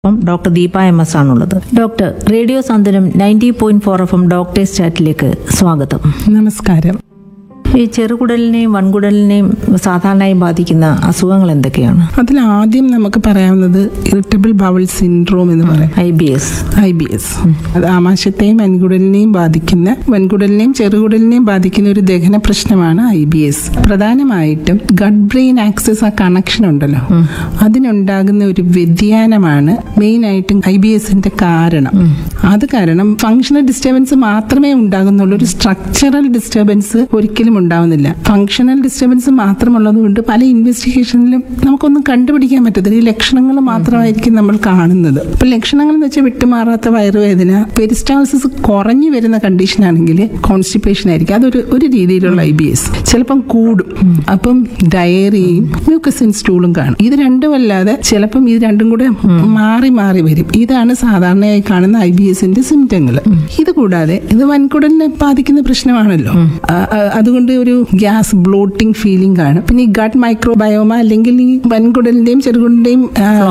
അപ്പം doctor Deepa M S ആണുള്ളത് doctor radio Santhwanam ninety point four F M doctors ചാറ്റിലേക്ക് സ്വാഗതം നമസ്കാരം ഈ ചെറുകുടലിനെയും വൻകുടലിനെയും സാധാരണയായി ബാധിക്കുന്ന അസുഖങ്ങൾ എന്തൊക്കെയാണ് അതിൽ ആദ്യം നമുക്ക് പറയാവുന്നത് ഇറിറ്റബിൾ ബവൽ സിൻഡ്രോം എന്ന് പറയാം I B S I B S അത് ആമാശയത്തെയും വൻകുടലിനെയും ബാധിക്കുന്ന വൻകുടലിനെയും ചെറുകുടലിനെയും ബാധിക്കുന്ന ഒരു ദഹന പ്രശ്നമാണ് ഐ ബി എസ് പ്രധാനമായിട്ടും ഗഡ് ബ്രെയിൻ ആക്സസ് ആ കണക്ഷൻ ഉണ്ടല്ലോ അതിനുണ്ടാകുന്ന ഒരു വ്യതിയാനമാണ് മെയിൻ ആയിട്ടും ഐ ബി എസിന്റെ കാരണം അത് കാരണം ഫങ്ഷണൽ ഡിസ്റ്റർബൻസ് മാത്രമേ ഉണ്ടാകുന്നുള്ളൂ ഒരു സ്ട്രക്ചറൽ ഡിസ്റ്റർബൻസ് ഒരിക്കലും ഉണ്ടാവുന്നില്ല ഫങ്ഷണൽ ഡിസ്റ്റർബൻസ് മാത്രമുള്ളത് കൊണ്ട് പല ഇൻവെസ്റ്റിഗേഷനിലും നമുക്കൊന്നും കണ്ടുപിടിക്കാൻ പറ്റത്തില്ല ഈ ലക്ഷണങ്ങൾ മാത്രമായിരിക്കും നമ്മൾ കാണുന്നത് അപ്പൊ ലക്ഷണങ്ങൾ എന്ന് വെച്ചാൽ വിട്ടുമാറാത്ത വയറുവേദന പെരിസ്റ്റാൾസിസ് കുറഞ്ഞു വരുന്ന കണ്ടീഷൻ ആണെങ്കിൽ കോൺസ്റ്റിപ്പേഷൻ ആയിരിക്കും അതൊരു ഒരു രീതിയിലുള്ള ഐ ബി എസ് ചിലപ്പം കൂടും അപ്പം ഡയറിയും മ്യൂക്കസിൻ സ്റ്റൂളും കാണും ഇത് രണ്ടും അല്ലാതെ ചിലപ്പം ഇത് രണ്ടും കൂടെ മാറി മാറി വരും ഇതാണ് സാധാരണയായി കാണുന്ന ഐ ബി എസിന്റെ സിംറ്റങ്ങൾ ഇത് കൂടാതെ ഇത് വൻകുടലിനെ ബാധിക്കുന്ന പ്രശ്നമാണല്ലോ ആ, ആ, അതുകൊണ്ട് ഒരു ഗ്യാസ് ബ്ലോട്ടിംഗ് ഫീലിംഗ് കാണും പിന്നെ ഈ ഗട്ട് മൈക്രോബയോമ അല്ലെങ്കിൽ ഈ വൻകുടലിന്റെയും ചെറുകുടലിന്റെയും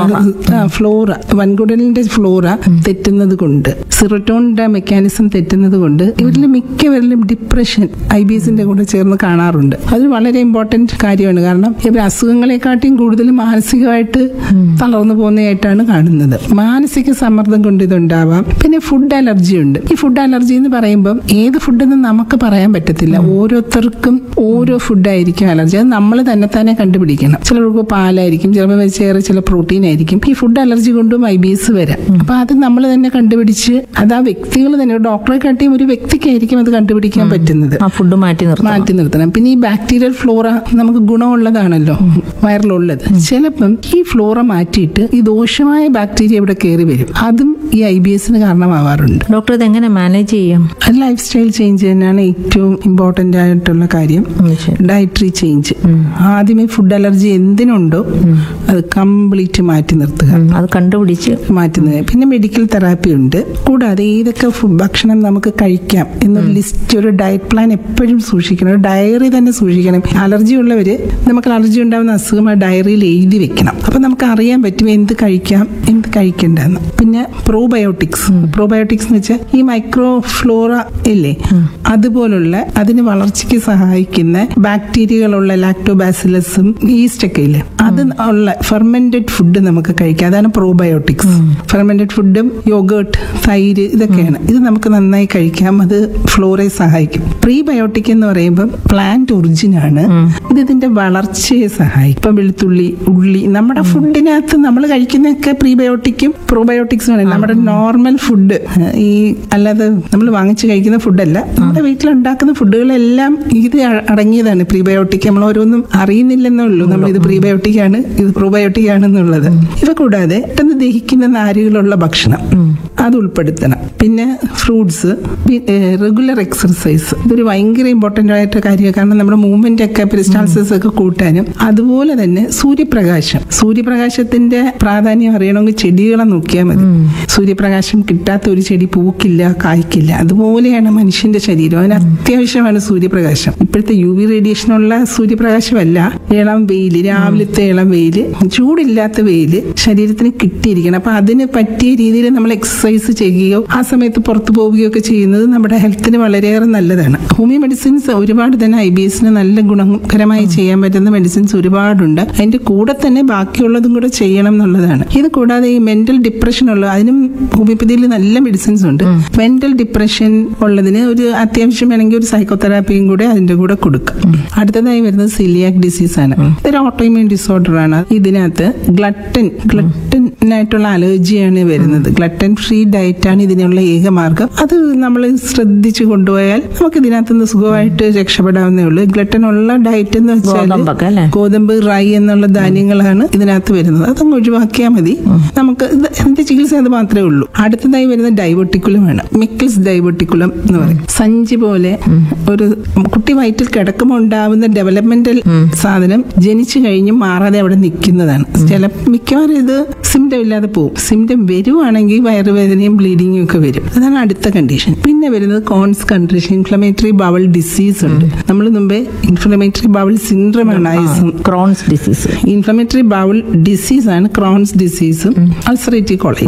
ഫ്ലോറ വൻകുടലിന്റെ ഫ്ലോറ തെറ്റുന്നത് കൊണ്ട് സിറട്ടോണിന്റെ മെക്കാനിസം തെറ്റുന്നത് കൊണ്ട് ഇവരിൽ മിക്കവരിലും ഡിപ്രഷൻ ഐ ബി എസിന്റെ കൂടെ ചേർന്ന് കാണാറുണ്ട് അത് വളരെ ഇമ്പോർട്ടന്റ് കാര്യമാണ് കാരണം ഇവർ അസുഖങ്ങളെക്കാട്ടിയും കൂടുതൽ മാനസികമായിട്ട് തളർന്നു പോകുന്നതായിട്ടാണ് കാണുന്നത് മാനസിക സമ്മർദ്ദം കൊണ്ട് ഇതുണ്ടാവാം പിന്നെ ഫുഡ് അലർജി ഉണ്ട് ഈ ഫുഡ് അലർജി എന്ന് പറയുമ്പോൾ ഏത് ഫുഡെന്ന് നമുക്ക് പറയാൻ പറ്റത്തില്ല ഓരോരുത്തർക്കും ഓരോ ഫുഡായിരിക്കും അലർജി അത് നമ്മൾ തന്നെ തന്നെ കണ്ടുപിടിക്കണം ചിലർക്ക് പാലായിരിക്കും ചിലപ്പോൾ വെച്ചേറെ ചില പ്രോട്ടീൻ ആയിരിക്കും ഈ ഫുഡ് അലർജി കൊണ്ടും ഐ ബി എസ് വരാം അപ്പൊ അത് നമ്മൾ തന്നെ കണ്ടുപിടിച്ച് അത് ആ വ്യക്തികൾ തന്നെ ഒരു ഡോക്ടറെ കാട്ടിയും ഒരു വ്യക്തിക്കായിരിക്കും അത് കണ്ടുപിടിക്കാൻ പറ്റുന്നത് ആ ഫുഡ് മാറ്റി നിർത്താം മാറ്റി നിർത്തണം പിന്നെ ഈ ബാക്ടീരിയൽ ഫ്ലോറ നമുക്ക് ഗുണമുള്ളതാണല്ലോ വയറിലുള്ളത് ചിലപ്പം ഈ ഫ്ലോറ മാറ്റിയിട്ട് ഈ ദോഷമായ ബാക്ടീരിയ ഇവിടെ കയറി വരും അതും ഈ ഐ ബി എസിന് കാരണമാവാറുണ്ട് ഡോക്ടർ ഇത് എങ്ങനെ മാനേജ് ചെയ്യാം ലൈഫ് സ്റ്റൈൽ ചേഞ്ച് തന്നെയാണ് ഏറ്റവും ഇമ്പോർട്ടൻ്റ് ആയിട്ടുള്ള കാര്യം ഉം, ശരി. ഡയറ്ററി ചേഞ്ച് ആദ്യമേ ഫുഡ് അലർജി എന്തിനുണ്ടോ അത് കംപ്ലീറ്റ് മാറ്റി നിർത്തുക ഉം, അത് കണ്ടുപിടിച്ച് മാറ്റുന്നത് പിന്നെ മെഡിക്കൽ തെറാപ്പി ഉണ്ട് കൂടാതെ ഏതൊക്കെ ഫു- ഭക്ഷണം നമുക്ക് കഴിക്കാം എന്നൊരു ലിസ്റ്റ് ഒരു ഡയറ്റ് പ്ലാൻ എപ്പോഴും സൂക്ഷിക്കണം ഒരു ഡയറി തന്നെ സൂക്ഷിക്കണം അലർജി ഉള്ളവര് നമുക്ക് അലർജി ഉണ്ടാകുന്ന അസുഖം ആ ഡയറിയിൽ എഴുതി വെക്കണം അപ്പൊ നമുക്ക് അറിയാൻ പറ്റും എന്ത് കഴിക്കാം എന്ത് കഴിക്കണ്ടെന്ന് പിന്നെ പ്രോബയോട്ടിക്സ് പ്രോബയോട്ടിക്സ് എന്ന് വെച്ചാൽ ഈ മൈക്രോ ഫ്ലോറ ഇല്ലേ അതുപോലുള്ള അതിന് വളർച്ചയ്ക്ക് സഹായിക്കുന്ന ബാക്ടീരിയകളുള്ള ലാക്ടോബാസിലസും ഈസ്റ്റ് ഒക്കെ ഇല്ലേ അത് ഉള്ള ഫെർമെന്റഡ് ഫുഡ് നമുക്ക് കഴിക്കാം അതാണ് പ്രോബയോട്ടിക്സ് ഫെർമെന്റഡ് ഫുഡും യോഗേർട്ട് തൈര് ഇതൊക്കെയാണ് ഇത് നമുക്ക് നന്നായി കഴിക്കാം അത് ഫ്ലോറയെ സഹായിക്കും പ്രീബയോട്ടിക് എന്ന് പറയുമ്പോൾ പ്ലാന്റ് ഒറിജിൻ ആണ് ഇത് ഇതിന്റെ വളർച്ചയെ സഹായിക്കും ഇപ്പൊ വെളുത്തുള്ളി ഉള്ളി നമ്മുടെ ഫുഡിനകത്ത് നമ്മൾ കഴിക്കുന്നൊക്കെ പ്രീബയോട്ടിക്കും പ്രോബയോട്ടിക്സും ആണ് നമ്മുടെ നോർമൽ ഫുഡ് ഈ അല്ലാതെ നമ്മൾ വാങ്ങിച്ച് കഴിക്കുന്ന ഫുഡല്ല നമ്മുടെ വീട്ടിലുണ്ടാക്കുന്ന ഫുഡുകളെല്ലാം ഇത് അ- അടങ്ങിയതാണ് പ്രീബയോട്ടിക് നമ്മൾ ഓരോന്നും അറിയുന്നില്ലെന്നേ ഉള്ളൂ നമ്മൾ ഇത് പ്രീബയോട്ടിക് ആണ് ഇത് പ്രോബയോട്ടിക് ആണെന്നുള്ളത് ഇവ കൂടാതെ പെട്ടെന്ന് ദഹിക്കുന്ന നാരുകളുള്ള ഭക്ഷണം അത് ഉൾപ്പെടുത്തണം പിന്നെ ഫ്രൂട്ട്സ് റെഗുലർ എക്സർസൈസ് ഇതൊരു ഭയങ്കര ഇമ്പോർട്ടൻ്റ് ആയിട്ട് കാര്യമാണ് കാരണം നമ്മുടെ മൂവ്മെന്റ് ഒക്കെ പെരിസ്റ്റാൾസിസ് ഒക്കെ കൂട്ടാനും അതുപോലെ തന്നെ സൂര്യപ്രകാശം സൂര്യപ്രകാശത്തിന്റെ പ്രാധാന്യം അറിയണമെങ്കിൽ ചെടികളെ നോക്കിയാൽ മതി സൂര്യപ്രകാശം കിട്ടാത്ത ഒരു ചെടി പൂക്കില്ല കായ്ക്കില്ല അതുപോലെയാണ് മനുഷ്യന്റെ ശരീരം അതിന് അത്യാവശ്യമാണ് സൂര്യപ്രകാശം ഇപ്പോഴത്തെ യു വി റേഡിയേഷനുള്ള സൂര്യപ്രകാശമല്ല ഇളം വെയില് രാവിലത്തെ ഇളം വെയില് ചൂടില്ലാത്ത വെയില് ശരീരത്തിന് കിട്ടിയിരിക്കണം അപ്പൊ അതിന് പറ്റിയ രീതിയിൽ നമ്മൾ എക്സസൈസ് ചെയ്യുകയോ ആ സമയത്ത് പുറത്തു പോവുകയോ ഒക്കെ ചെയ്യുന്നത് നമ്മുടെ ഹെൽത്തിന് വളരെയേറെ നല്ലതാണ് ഹോമിയോ മെഡിസിൻസ് ഒരുപാട് തന്നെ ഐ ബി എസിന് നല്ല ഗുണകരമായി ചെയ്യാൻ പറ്റുന്ന മെഡിസിൻസ് ഒരുപാടുണ്ട് അതിന്റെ കൂടെ തന്നെ ബാക്കിയുള്ളതും കൂടെ ചെയ്യണം എന്നുള്ളതാണ് ഇത് കൂടാതെ ഈ മെന്റൽ ഡിപ്രഷൻ ഉള്ള അതിനും ഹോമിയോപ്പതിയിൽ നല്ല മെഡിസിൻസ് ഉണ്ട് മെന്റൽ ഡിപ്രഷൻ ഉള്ളതിന് ഒരു അത്യാവശ്യം വേണമെങ്കിൽ ഒരു സൈക്കോതെറാപ്പിയും കൂടെ അതിന്റെ കൂടെ കൊടുക്കാം അടുത്തതായി വരുന്നത് സിലിയാക് ഡിസീസ് ആണ് ഇതൊരു ഓട്ടോയിമ്യൂൺ ഡിസോർഡർ ആണ് ഇതിനകത്ത് ഗ്ലട്ടൻ ഗ്ലട്ടനായിട്ടുള്ള അലർജിയാണ് വരുന്നത് ഗ്ലട്ടൻ ഫ്രീ ഡയറ്റ് ആണ് ഇതിനുള്ള ഏക മാർഗം അത് നമ്മൾ ശ്രദ്ധിച്ചു കൊണ്ടുപോയാൽ നമുക്ക് ഇതിനകത്ത് നിന്ന് സുഖമായിട്ട് രക്ഷപ്പെടാവുന്നേ ഉള്ളൂ ഗ്ലട്ടൻ ഉള്ള ഡയറ്റ് എന്ന് വെച്ചാൽ ഗോതമ്പൊക്കെ അല്ലേ ഗോതമ്പ് റൈ എന്നുള്ള ധാന്യങ്ങളാണ് ഇതിനകത്ത് വരുന്നത് അതങ്ങ് ഒഴിവാക്കിയാൽ മതി നമുക്ക് ഇത് ഇതിന്റെ ചികിത്സ അത് മാത്രമേ ഉള്ളൂ അടുത്തതായി വരുന്ന ഡൈവോട്ടിക്കുലമാണ് മിക്കിൾസ് ഡൈവോട്ടിക്കുലം എന്ന് പറയും സഞ്ചി പോലെ ഒരു കുട്ടി വയറ്റിൽ കിടക്കുമ്പോൾ ഉണ്ടാവുന്ന ഡെവലപ്മെന്റൽ സാധനം ജനിച്ചു കഴിഞ്ഞ് മാറാതെ അവിടെ നിൽക്കുന്നതാണ് ചില മിക്കവാറും ഇത് സിംറ്റം ഇല്ലാതെ പോകും സിംറ്റം വരുവാണെങ്കിൽ വയറുവേദനയും ബ്ലീഡിങ്ങും ഒക്കെ വരും അതാണ് അടുത്ത കണ്ടീഷൻ പിന്നെ വരുന്നത് കോൺസ് കൺട്രീഷൻ ഇൻഫ്ലമേറ്ററി ബവൽ ഡിസീസ് ഉണ്ട് നമ്മൾ മുമ്പേ ഇൻഫ്ലമേറ്ററി ബവൽ സിൻഡ്രം ആണ് ഐസം Crohn's disease inflammatory bowel disease ആണ് ക്രോൺസ് ഡിസീസും അൾസറേറ്റീവ് കോളേജ്